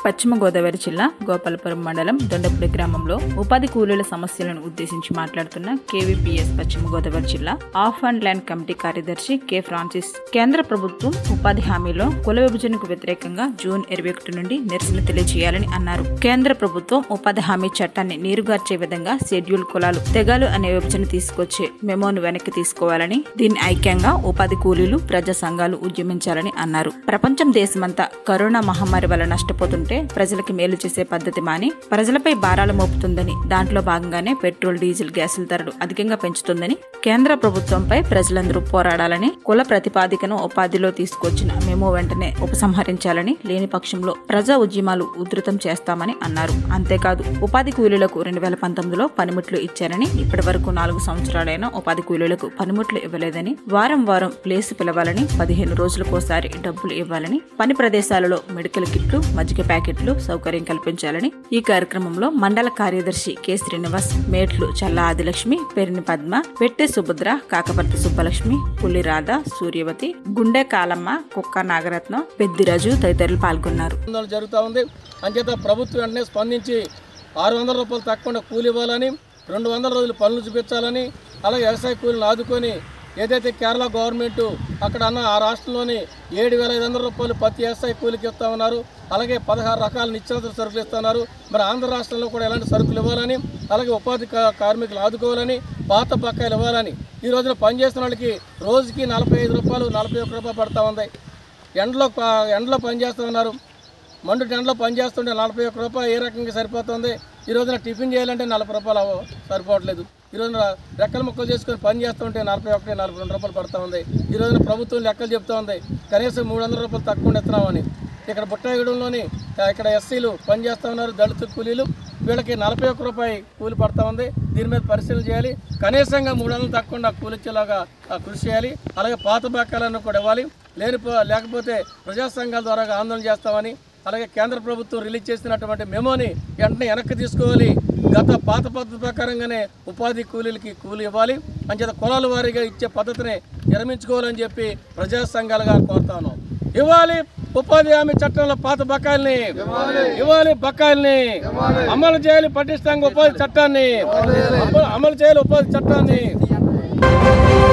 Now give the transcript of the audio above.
పశ్చిమ గోదావరి జిల్లా గోపాలపురం మండలం దొండపూడి గ్రామంలో ఉపాధి కూలీల సమస్యలను ఉద్దేశించి మాట్లాడుతున్న కేవీపీఎస్ పశ్చిమ గోదావరి జిల్లా ఆఫ్ అండ్ ల్యాండ్ కమిటీ కార్యదర్శి కె ఫ్రాన్సిస్ కేంద్ర ప్రభుత్వం ఉపాధి హామీలో కుల విభజనకు వ్యతిరేకంగా జూన్ ఇరవై ఒకటి నుండి నిరసన తెలియజేయాలని అన్నారు కేంద్ర ప్రభుత్వం ఉపాధి హామీ చట్టాన్ని నీరుగార్చే విధంగా షెడ్యూల్ కులాలు తెగాలు అనే విభజన తీసుకొచ్చే మెమోను వెనక్కి తీసుకోవాలని దీన్ని ఐక్యంగా ఉపాధి కూలీలు ప్రజా సంఘాలు ఉద్యమించాలని అన్నారు ప్రపంచం దేశమంతా కరోనా మహమ్మారి వల్ల నష్టపోతుంటే ప్రజలకి మేలు చేసే పద్ధతి మాని ప్రజలపై భారాలు మోపుతుందని దాంట్లో భాగంగానే పెట్రోల్ డీజిల్ గ్యాసుల ధరలు అధికంగా పెంచుతుందని కేంద్ర ప్రభుత్వంపై ప్రజలందరూ పోరాడాలని కుల ప్రతిపాదికను ఉపాధిలో తీసుకొచ్చిన మేము వెంటనే ఉపసంహరించాలని లేని పక్షంలో ప్రజా ఉద్యమాలు ఉధృతం చేస్తామని అన్నారు అంతేకాదు ఉపాధి కూలీలకు రెండు వేల పంతొమ్మిదిలో పనిముట్లు ఇచ్చారని ఇప్పటి వరకు నాలుగు సంవత్సరాలైన ఉపాధి కూలీలకు పనిముట్లు ఇవ్వలేదని వారం వారం ప్లేస్ పిలవాలని పదిహేను రోజులకోసారి డబ్బులు ఇవ్వాలని పని ప్రదేశాలలో మెడికల్ కిట్లు మజ్జిగ ప్యాకెట్లు సౌకర్యం కల్పించాలని ఈ కార్యక్రమంలో మండల కార్యదర్శి కె శ్రీనివాస్ మేట్లు చల్లా ఆదిలక్ష్మి పెరిని పద్మ పెట్టె సుభద్ర కాకపర్తి సుబ్బలక్ష్మి పుల్లి రాధ సూర్యవతి గుండె కాలమ్మ కుక్క నాగరత్నం పెద్దిరాజు తదితరులు పాల్గొన్నారు ఆందోళన జరుగుతూ ఉంది అంచేత ప్రభుత్వం వెంటనే స్పందించి ఆరు వందల రూపాయలు తక్కువ కూలి ఇవ్వాలని రెండు వందల రోజులు పనులు చూపించాలని అలాగే వ్యవసాయ కూలీలను ఆదుకొని ఏదైతే కేరళ గవర్నమెంట్ అక్కడ అన్న ఆ రాష్ట్రంలోని ఏడు వేల ఐదు వందల రూపాయలు ప్రతి వ్యవసాయ కూలికి ఇస్తా ఉన్నారు అలాగే పదహారు రకాల నిత్యావసర సరుకులు ఇస్తున్నారు మరి ఆంధ్ర రాష్ట్రంలో కూడా ఎలాంటి సరుకులు ఇవ్వాలని అలాగే ఉపాధి కా- కార్మికులు ఆదుకోవాలని పాత బకాయిలు ఇవ్వాలని ఈ రోజున పనిచేస్తున్న వాళ్ళకి రోజుకి నలభై ఐదు రూపాయలు నలభై ఒక్క రూపాయలు పడతా ఉంది ఎండలో ప- ఎండలో పనిచేస్తూ ఉన్నారు మండు టెంట్లో పని చేస్తుంటే నలభై ఒక్క రూపాయలు ఏ రకంగా సరిపోతుంది ఈ రోజున టిఫిన్ చేయాలంటే నలభై రూపాయలు అవ్వ- సరిపోవట్లేదు ఈ రోజున రెక్కల ముక్కలు చేసుకొని పని చేస్తుంటే నలభై ఒకటి నలభై రెండు రూపాయలు పడుతూ ఉంది ఈ రోజున ప్రభుత్వం లెక్కలు చెప్తా ఉంది కనీసం మూడు వందల రూపాయలు తక్కువ ఇస్తున్నామని ఇక్కడ బుట్టాయిగూడెంలోని ఆ, ఇక్కడ ఎస్సీలు పని చేస్తూ ఉన్నారు దళిత కూలీలు వీళ్ళకి నలభై ఒక్క రూపాయి కూలి పడతా ఉంది దీని మీద పరిశీలన చేయాలి కనీసంగా మూడు వందలు తక్కువ కూలి ఇచ్చేలాగా ఆ, కృషి చేయాలి అలాగే పాత బకాలను కూడా ఇవ్వాలి లేని లేకపోతే ప్రజా సంఘాల ద్వారా ఆందోళన చేస్తామని అలాగే కేంద్ర ప్రభుత్వం రిలీజ్ చేసినటువంటి మెమోని వెంటనే వెనక్కి తీసుకోవాలి గత పాత పద్ధతి ప్రకారంగానే ఉపాధి కూలీలకి కూలి ఇవ్వాలి అంచేత కులాల వారీగా ఇచ్చే పద్ధతిని విరమించుకోవాలని చెప్పి ప్రజా సంఘాలుగా కోరుతా ఉన్నాం ఇవ్వాలి ఉపాధి హామీ చట్టంలో పాత బకాయిల్ని ఇవ్వాలి బకాయిల్ని అమలు చేయాలి పటిష్టంగా ఉపాధి చట్టాన్ని అమలు- అమలు చేయాలి ఉపాధి చట్టాన్ని